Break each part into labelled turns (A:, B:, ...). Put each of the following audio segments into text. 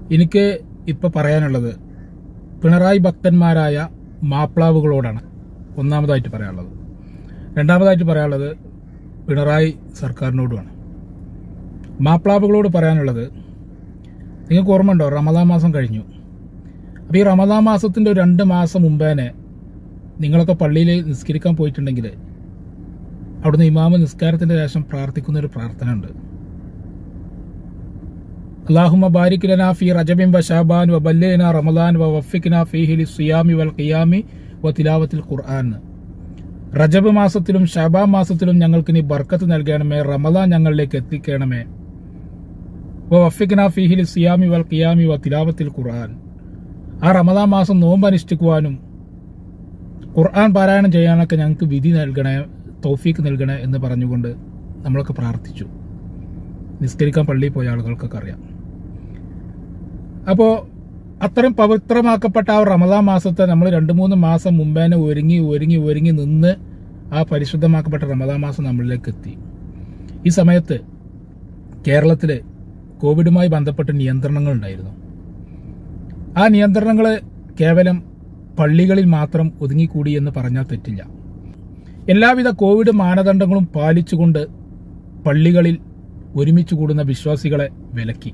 A: എനിക്ക് ഇപ്പൊ പറയാനുള്ളത് പിണറായി ഭക്തന്മാരായ മാപ്ലാവുകളോടാണ് ഒന്നാമതായിട്ട് പറയാനുള്ളത് രണ്ടാമതായിട്ട് പറയാനുള്ളത് പിണറായി സർക്കാരിനോടുമാണ് മാപ്ലാവുകളോട് പറയാനുള്ളത് നിങ്ങൾക്ക് ഓർമ്മയുണ്ടോ റമദാൻ മാസം കഴിഞ്ഞു അപ്പോൾ ഈ റമദാൻ മാസത്തിന്റെ ഒരു രണ്ട് മാസം മുമ്പേനെ നിങ്ങളൊക്കെ പള്ളിയിൽ നിസ്കരിക്കാൻ പോയിട്ടുണ്ടെങ്കിൽ അവിടുന്ന് ഇമാമ നിസ്കാരത്തിന്റെ ശേഷം പ്രാർത്ഥിക്കുന്ന ഒരു പ്രാർത്ഥന ഉണ്ട് അള്ളാഹുമ ബാരിക് ലനാ ഫി റജബിൻ വ ഷാബാൻ വ ബല്ലേന റമദാൻ വ വഫിഖ്ന ഫീഹി ലിസ്സിയാമി വൽ ഖിയാമി വ തിലാവത്തിൽ ഖുർആൻ റജബ് മാസത്തിലും ഷാബാൻ മാസത്തിലും ഞങ്ങൾക്ക് നീ ബർക്കത്ത് നൽകണമേ റമദാൻ ഞങ്ങളിലേക്ക് എത്തിക്കണമേ വ വഫിഖ്ന ഫീഹി ലിസ്സിയാമി വൽ ഖിയാമി വ തിലാവത്തിൽ ഖുർആൻ ആ റമദാൻ മാസം നോമ്പ് അനുഷ്ഠിക്കുവാനും ഖുർആൻ പാരായണം ചെയ്യാനൊക്കെ ഞങ്ങൾക്ക് വിധി നൽകണേ തൗഫീക്ക് നൽകണേ എന്ന് പറഞ്ഞുകൊണ്ട് നമ്മളൊക്കെ പ്രാർത്ഥിച്ചു നിസ്കരിക്കാൻ പള്ളിയിൽ പോയ ആളുകൾക്കൊക്കെ അറിയാം അപ്പോൾ അത്രയും പവിത്രമാക്കപ്പെട്ട ആ റമദാൻ മാസത്തെ നമ്മൾ രണ്ട് മൂന്ന് മാസം മുമ്പേനെ ഒരുങ്ങി ഒരുങ്ങി ഒരുങ്ങി നിന്ന് ആ പരിശുദ്ധമാക്കപ്പെട്ട റമദാൻ മാസം നമ്മളിലേക്ക് എത്തി ഈ സമയത്ത് കേരളത്തിൽ കോവിഡുമായി ബന്ധപ്പെട്ട നിയന്ത്രണങ്ങൾ ഉണ്ടായിരുന്നു ആ നിയന്ത്രണങ്ങൾ കേവലം പള്ളികളിൽ മാത്രം ഒതുങ്ങിക്കൂടി എന്ന് പറഞ്ഞാൽ തെറ്റില്ല എല്ലാവിധ കോവിഡ് മാനദണ്ഡങ്ങളും പാലിച്ചുകൊണ്ട് പള്ളികളിൽ ഒരുമിച്ച് കൂടുന്ന വിശ്വാസികളെ വിലക്കി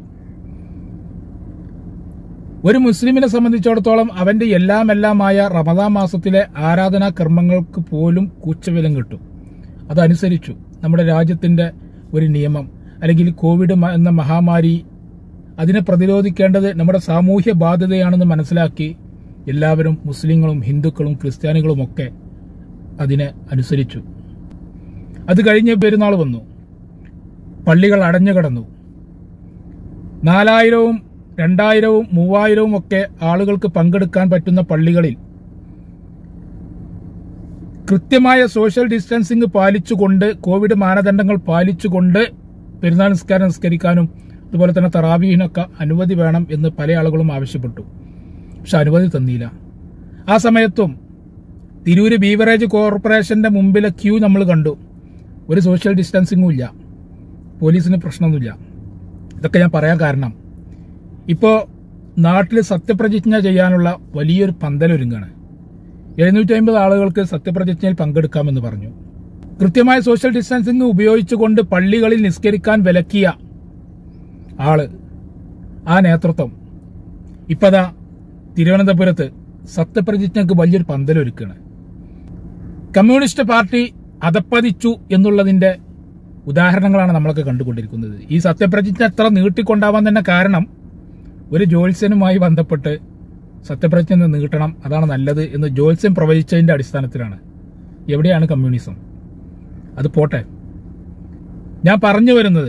A: ഒരു മുസ്ലിമിനെ സംബന്ധിച്ചിടത്തോളം അവന്റെ എല്ലാം എല്ലാമായ റമദാൻ മാസത്തിലെ ആരാധനാ കർമ്മങ്ങൾക്ക് പോലും കൂച്ചവിലം കിട്ടും അതനുസരിച്ചു നമ്മുടെ രാജ്യത്തിന്റെ ഒരു നിയമം അല്ലെങ്കിൽ കോവിഡ് മ- എന്ന മഹാമാരി അതിനെ പ്രതിരോധിക്കേണ്ടത് നമ്മുടെ സാമൂഹ്യ ബാധ്യതയാണെന്ന് മനസ്സിലാക്കി എല്ലാവരും മുസ്ലിങ്ങളും ഹിന്ദുക്കളും ക്രിസ്ത്യാനികളും ഒക്കെ അതിനെ അനുസരിച്ചു അത് കഴിഞ്ഞ് പെരുന്നാൾ വന്നു പള്ളികൾ അടഞ്ഞു കിടന്നു നാലായിരവും രണ്ടായിരവും മൂവായിരവും ഒക്കെ ആളുകൾക്ക് പങ്കെടുക്കാൻ പറ്റുന്ന പള്ളികളിൽ കൃത്യമായ സോഷ്യൽ ഡിസ്റ്റൻസിംഗ് പാലിച്ചുകൊണ്ട് കോവിഡ് മാനദണ്ഡങ്ങൾ പാലിച്ചുകൊണ്ട് പെരുന്നാൾ നിസ്കാരം നിസ്കരിക്കാനും അതുപോലെ തന്നെ തറാവീഹിനൊക്കെ അനുമതി വേണം എന്ന് പല ആളുകളും ആവശ്യപ്പെട്ടു പക്ഷെ അനുമതി തന്നില്ല ആ സമയത്തും തിരൂര് ബീവറേജ് കോർപ്പറേഷന്റെ മുമ്പിലെ ക്യൂ നമ്മൾ കണ്ടു ഒരു സോഷ്യൽ ഡിസ്റ്റൻസിങ്ങും ഇല്ല പോലീസിന് പ്രശ്നമൊന്നുമില്ല ഇതൊക്കെ ഞാൻ പറയാൻ കാരണം ഇപ്പോൾ നാട്ടിൽ സത്യപ്രതിജ്ഞ ചെയ്യാനുള്ള വലിയൊരു പന്തലൊരുങ്ങാണ് എഴുന്നൂറ്റി അമ്പത് ആളുകൾക്ക് സത്യപ്രതിജ്ഞയിൽ പങ്കെടുക്കാമെന്ന് പറഞ്ഞു കൃത്യമായ സോഷ്യൽ ഡിസ്റ്റൻസിംഗ് ഉപയോഗിച്ചുകൊണ്ട് പള്ളികളിൽ നിസ്കരിക്കാൻ വിലക്കിയ ആള് ആ നേതൃത്വം ഇപ്പതാ തിരുവനന്തപുരത്ത് സത്യപ്രതിജ്ഞക്ക് വലിയൊരു പന്തലൊരുക്കാണ് കമ്മ്യൂണിസ്റ്റ് പാർട്ടി അധപ്പതിച്ചു എന്നുള്ളതിന്റെ ഉദാഹരണങ്ങളാണ് നമ്മളൊക്കെ കണ്ടുകൊണ്ടിരിക്കുന്നത് ഈ സത്യപ്രതിജ്ഞ എത്ര നീട്ടിക്കൊണ്ടാവാൻ തന്നെ കാരണം ഒരു ജ്യോത്സ്യനുമായി ബന്ധപ്പെട്ട് സത്യപ്രതിജ്ഞ നീട്ടണം അതാണ് നല്ലത് എന്ന് ജ്യോത്സ്യം പ്രവചിച്ചതിന്റെ അടിസ്ഥാനത്തിലാണ് എവിടെയാണ് കമ്മ്യൂണിസം അത് പോട്ടെ ഞാൻ പറഞ്ഞു വരുന്നത്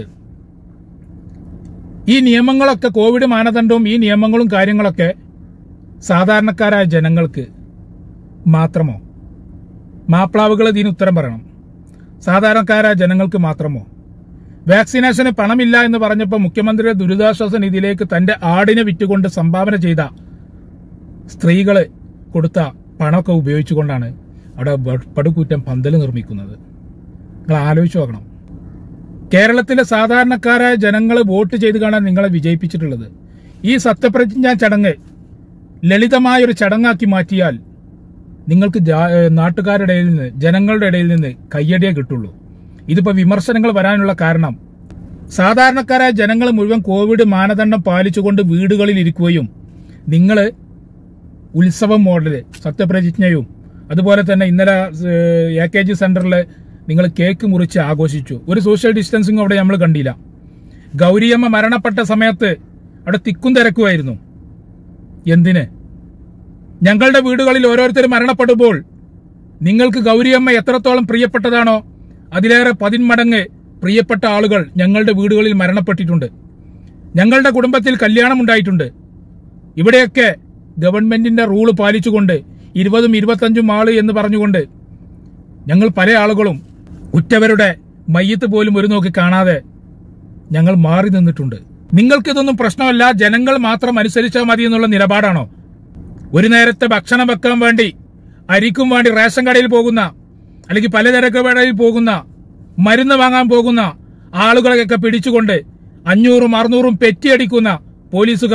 A: ഈ നിയമങ്ങളൊക്കെ കോവിഡ് മാനദണ്ഡവും ഈ നിയമങ്ങളും കാര്യങ്ങളൊക്കെ സാധാരണക്കാരായ ജനങ്ങൾക്ക് മാത്രമോ മാപ്ലാവുകൾ ഇതിന് ഉത്തരം പറയണം സാധാരണക്കാരായ ജനങ്ങൾക്ക് മാത്രമോ വാക്സിനേഷന് പണമില്ല എന്ന് പറഞ്ഞപ്പോൾ മുഖ്യമന്ത്രിയുടെ ദുരിതാശ്വാസ നിധിയിലേക്ക് തന്റെ ആടിനെ വിറ്റുകൊണ്ട് സംഭാവന ചെയ്ത സ്ത്രീകള് കൊടുത്ത പണമൊക്കെ ഉപയോഗിച്ചുകൊണ്ടാണ് അവിടെ ബ- പടുകൂറ്റം പന്തൽ നിർമ്മിക്കുന്നത് നിങ്ങൾ ആലോചിച്ച് നോക്കണം കേരളത്തിലെ സാധാരണക്കാരായ ജനങ്ങൾ വോട്ട് ചെയ്ത് കാണാൻ നിങ്ങളെ വിജയിപ്പിച്ചിട്ടുള്ളത് ഈ സത്യപ്രതിജ്ഞാ ചടങ്ങ് ലളിതമായ ഒരു ചടങ്ങാക്കി മാറ്റിയാൽ നിങ്ങൾക്ക് ജാ- ഏഹ് നാട്ടുകാരുടെ ഇടയിൽ നിന്ന് ജനങ്ങളുടെ ഇടയിൽ നിന്ന് കയ്യടിയേ കിട്ടുള്ളൂ ഇതിപ്പോ വിമർശനങ്ങൾ വരാനുള്ള കാരണം സാധാരണക്കാരായ ജനങ്ങൾ മുഴുവൻ കോവിഡ് മാനദണ്ഡം പാലിച്ചുകൊണ്ട് വീടുകളിൽ ഇരിക്കുകയും നിങ്ങൾ ഉത്സവം മോഡല് സത്യപ്രതിജ്ഞയും അതുപോലെ തന്നെ ഇന്നലെ എ കെ ജി സെന്ററിൽ നിങ്ങൾ കേക്ക് മുറിച്ച് ആഘോഷിച്ചു ഒരു സോഷ്യൽ ഡിസ്റ്റൻസിങ് അവിടെ നമ്മൾ കണ്ടില്ല ഗൗരിയമ്മ മരണപ്പെട്ട സമയത്ത് അവിടെ തിക്കും തിരക്കുമായിരുന്നു എന്തിന് ഞങ്ങളുടെ വീടുകളിൽ ഓരോരുത്തരും മരണപ്പെടുമ്പോൾ നിങ്ങൾക്ക് ഗൗരിയമ്മ എത്രത്തോളം പ്രിയപ്പെട്ടതാണോ അതിലേറെ പതിന്മടങ്ങ് പ്രിയപ്പെട്ട ആളുകൾ ഞങ്ങളുടെ വീടുകളിൽ മരണപ്പെട്ടിട്ടുണ്ട് ഞങ്ങളുടെ കുടുംബത്തിൽ കല്യാണം ഉണ്ടായിട്ടുണ്ട് ഇവിടെയൊക്കെ ഗവൺമെന്റിന്റെ റൂള് പാലിച്ചുകൊണ്ട് ഇരുപതും ഇരുപത്തഞ്ചും ആള് എന്ന് പറഞ്ഞുകൊണ്ട് ഞങ്ങൾ പല ആളുകളും ഉറ്റവരുടെ മയ്യത്ത് പോലും ഒരു നോക്കി കാണാതെ ഞങ്ങൾ മാറി നിന്നിട്ടുണ്ട് നിങ്ങൾക്കിതൊന്നും പ്രശ്നമല്ല ജനങ്ങൾ മാത്രം അനുസരിച്ചാൽ മതി എന്നുള്ള നിലപാടാണോ ഒരു നേരത്തെ ഭക്ഷണം വെക്കാൻ വേണ്ടി അരിക്കും വേണ്ടി റേഷൻ കടയിൽ പോകുന്ന അല്ലെങ്കിൽ പലചരക്ക് കടയിൽ പോകുന്ന മരുന്ന് വാങ്ങാൻ പോകുന്ന ആളുകളെയൊക്കെ പിടിച്ചുകൊണ്ട് അഞ്ഞൂറും അറുന്നൂറും പെറ്റിയടിക്കുന്ന പോലീസുകാർ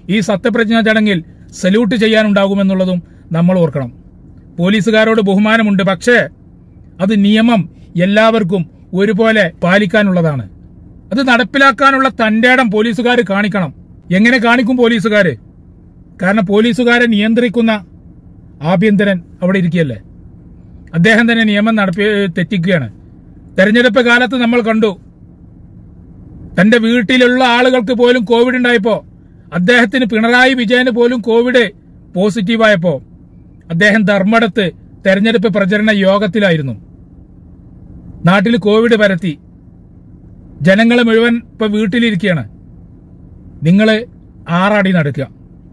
A: ഈ സത്യപ്രതിജ്ഞാ ചടങ്ങിൽ സല്യൂട്ട് ചെയ്യാനുണ്ടാകുമെന്നുള്ളതും നമ്മൾ ഓർക്കണം പോലീസുകാരോട് ബഹുമാനമുണ്ട് പക്ഷേ അത് നിയമം എല്ലാവർക്കും ഒരുപോലെ പാലിക്കാനുള്ളതാണ് അത് നടപ്പിലാക്കാനുള്ള തന്റെ ഇടം പോലീസുകാർ കാണിക്കണം എങ്ങനെ കാണിക്കും പോലീസുകാര് കാരണം പോലീസുകാരെ നിയന്ത്രിക്കുന്ന ആഭ്യന്തരൻ അവിടെ ഇരിക്കുകയല്ലേ അദ്ദേഹം തന്നെ നിയമം നടപ്പി തെറ്റിക്കുകയാണ് തെരഞ്ഞെടുപ്പ് കാലത്ത് നമ്മൾ കണ്ടു തന്റെ വീട്ടിലുള്ള ആളുകൾക്ക് പോലും കോവിഡ് ഉണ്ടായപ്പോ അദ്ദേഹത്തിന് പിണറായി വിജയന് പോലും കോവിഡ് പോസിറ്റീവായപ്പോ അദ്ദേഹം ധർമ്മടത്ത് തെരഞ്ഞെടുപ്പ് പ്രചരണ യോഗത്തിലായിരുന്നു നാട്ടിൽ കോവിഡ് പരത്തി ജനങ്ങൾ മുഴുവൻ ഇപ്പൊ വീട്ടിലിരിക്കുകയാണ് നിങ്ങൾ ആറാടി നടക്കുക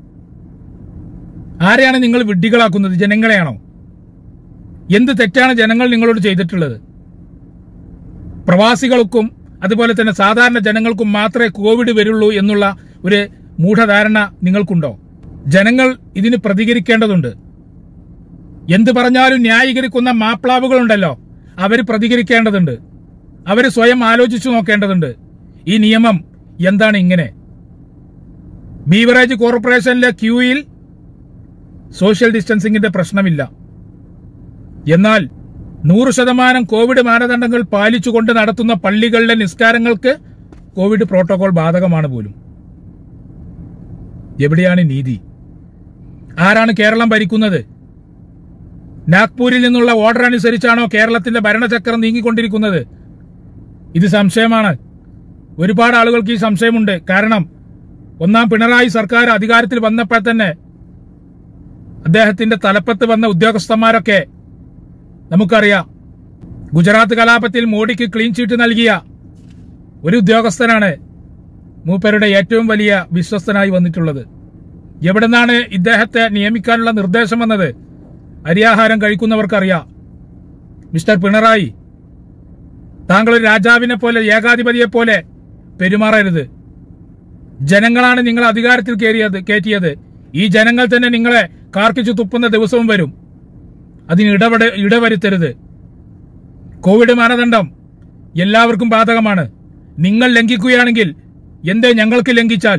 A: ആരെയാണ് നിങ്ങൾ വിഡ്ഢികളാക്കുന്നത് ജനങ്ങളെയാണോ എന്ത് തെറ്റാണ് ജനങ്ങൾ നിങ്ങളോട് ചെയ്തിട്ടുള്ളത് പ്രവാസികൾക്കും അതുപോലെ തന്നെ സാധാരണ ജനങ്ങൾക്കും മാത്രമേ കോവിഡ് വരുള്ളൂ എന്നുള്ള ഒരു മൂഢധാരണ നിങ്ങൾക്കുണ്ടോ ജനങ്ങൾ ഇതിന് പ്രതികരിക്കേണ്ടതുണ്ട് എന്ത് പറഞ്ഞാലും ന്യായീകരിക്കുന്ന മാപ്ലാവുകളുണ്ടല്ലോ അവർ പ്രതികരിക്കേണ്ടതുണ്ട് അവർ സ്വയം ആലോചിച്ചു നോക്കേണ്ടതുണ്ട് ഈ നിയമം എന്താണ് ഇങ്ങനെ ബീവറേജ് കോർപ്പറേഷനിലെ ക്യൂയിൽ സോഷ്യൽ ഡിസ്റ്റൻസിംഗിന്റെ പ്രശ്നമില്ല എന്നാൽ നൂറ് ശതമാനം കോവിഡ് മാനദണ്ഡങ്ങൾ പാലിച്ചുകൊണ്ട് നടത്തുന്ന പള്ളികളിലെ നിസ്കാരങ്ങൾക്ക് കോവിഡ് പ്രോട്ടോകോൾ ബാധകമാണ് പോലും എവിടെയാണ് നീതി ആരാണ് കേരളം ഭരിക്കുന്നത് നാഗ്പൂരിൽ നിന്നുള്ള ഓർഡർ അനുസരിച്ചാണോ കേരളത്തിന്റെ ഭരണചക്രം നീങ്ങിക്കൊണ്ടിരിക്കുന്നത് ഇത് സംശയമാണ് ഒരുപാട് ആളുകൾക്ക് ഈ സംശയമുണ്ട് കാരണം ഒന്നാം പിണറായി സർക്കാർ അധികാരത്തിൽ വന്നപ്പോൾ തന്നെ അദ്ദേഹത്തിന്റെ തലപ്പത്ത് വന്ന ഉദ്യോഗസ്ഥന്മാരൊക്കെ നമുക്കറിയാം ഗുജറാത്ത് കലാപത്തിൽ മോഡിക്ക് ക്ലീൻ ചീറ്റ് നൽകിയ ഒരു ഉദ്യോഗസ്ഥനാണ് മൂപ്പരുടെ ഏറ്റവും വലിയ വിശ്വസ്തനായി വന്നിട്ടുള്ളത് എവിടെ നിന്നാണ് ഇദ്ദേഹത്തെ നിയമിക്കാനുള്ള നിർദ്ദേശം വന്നത് അരിയാഹാരം കഴിക്കുന്നവർക്കറിയാം മിസ്റ്റർ പിണറായി താങ്കൾ ഒരു രാജാവിനെ പോലെ ഏകാധിപതിയെ പോലെ പെരുമാറരുത് ജനങ്ങളാണ് നിങ്ങൾ അധികാരത്തിൽ കയറിയത് കയറ്റിയത് ഈ ജനങ്ങൾ തന്നെ നിങ്ങളെ കാർക്കിച്ചു തുപ്പുന്ന ദിവസവും വരും അതിന് ഇടപെട ഇടവരുത്തരുത് കോവിഡ് മാനദണ്ഡം എല്ലാവർക്കും ബാധകമാണ് നിങ്ങൾ ലംഘിക്കുകയാണെങ്കിൽ എന്തേ ഞങ്ങൾക്ക് ലംഘിച്ചാൽ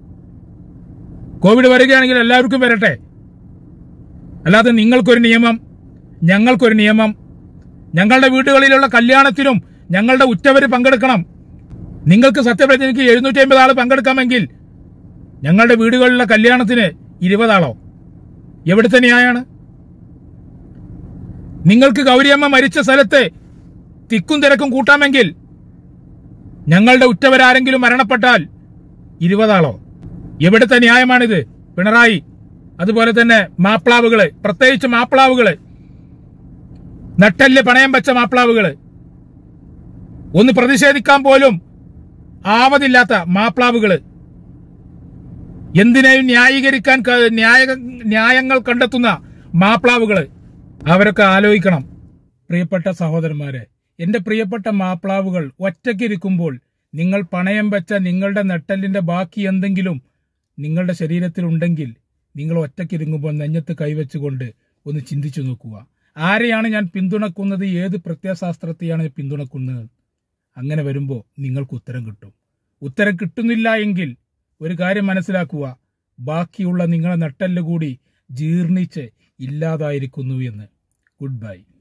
A: കോവിഡ് വരികയാണെങ്കിൽ എല്ലാവർക്കും വരട്ടെ അല്ലാതെ നിങ്ങൾക്കൊരു നിയമം ഞങ്ങൾക്കൊരു നിയമം ഞങ്ങളുടെ വീടുകളിലുള്ള കല്യാണത്തിനും ഞങ്ങളുടെ ഉറ്റവര് പങ്കെടുക്കണം നിങ്ങൾക്ക് സത്യപ്രതിജ്ഞയ്ക്ക് എഴുന്നൂറ്റി അമ്പത് ആള് പങ്കെടുക്കാമെങ്കിൽ ഞങ്ങളുടെ വീടുകളിലെ കല്യാണത്തിന് ഇരുപതാളോ എവിടുത്തെ ന്യായാണ് നിങ്ങൾക്ക് ഗൗരിയമ്മ മരിച്ച സ്ഥലത്ത് തിക്കും തിരക്കും കൂട്ടാമെങ്കിൽ ഞങ്ങളുടെ ഉറ്റവരാരെങ്കിലും മരണപ്പെട്ടാൽ ഇരുപതാളോ എവിടുത്തെ ന്യായമാണിത് പിണറായി അതുപോലെ തന്നെ മാപ്ലാവുകള് പ്രത്യേകിച്ച് മാപ്ലാവുകള് നട്ടല് പണയം വെച്ച മാപ്ലാവുകള് ഒന്ന് പ്രതിഷേധിക്കാൻ പോലും ആവതില്ലാത്ത മാപ്ലാവുകള് എന്തിനേയും ന്യായീകരിക്കാൻ ക- ന്യായ ന്യായങ്ങൾ കണ്ടെത്തുന്ന മാപ്ലാവുകള് അവരൊക്കെ ആലോചിക്കണം പ്രിയപ്പെട്ട സഹോദരന്മാരെ എന്റെ പ്രിയപ്പെട്ട മാപ്ലാവുകൾ ഒറ്റയ്ക്കിരിക്കുമ്പോൾ നിങ്ങൾ പണയം വെച്ച നിങ്ങളുടെ നെട്ടലിന്റെ ബാക്കി എന്തെങ്കിലും നിങ്ങളുടെ ശരീരത്തിൽ ഉണ്ടെങ്കിൽ നിങ്ങൾ ഒറ്റയ്ക്കിരുങ്ങുമ്പോൾ നെഞ്ഞത്ത് കൈവച്ചുകൊണ്ട് ഒന്ന് ചിന്തിച്ചു നോക്കുക ആരെയാണ് ഞാൻ പിന്തുണക്കുന്നത് ഏത് പ്രത്യയശാസ്ത്രത്തെയാണ് ഞാൻ പിന്തുണക്കുന്നത് അങ്ങനെ വരുമ്പോൾ നിങ്ങൾക്ക് ഉത്തരം കിട്ടും ഉത്തരം കിട്ടുന്നില്ല എങ്കിൽ ഒരു കാര്യം മനസ്സിലാക്കുക ബാക്കിയുള്ള നിങ്ങളെ നട്ടല് കൂടി ജീർണിച്ച് ഇല്ലാതായിരിക്കുന്നു എന്ന് ഗുഡ് ബൈ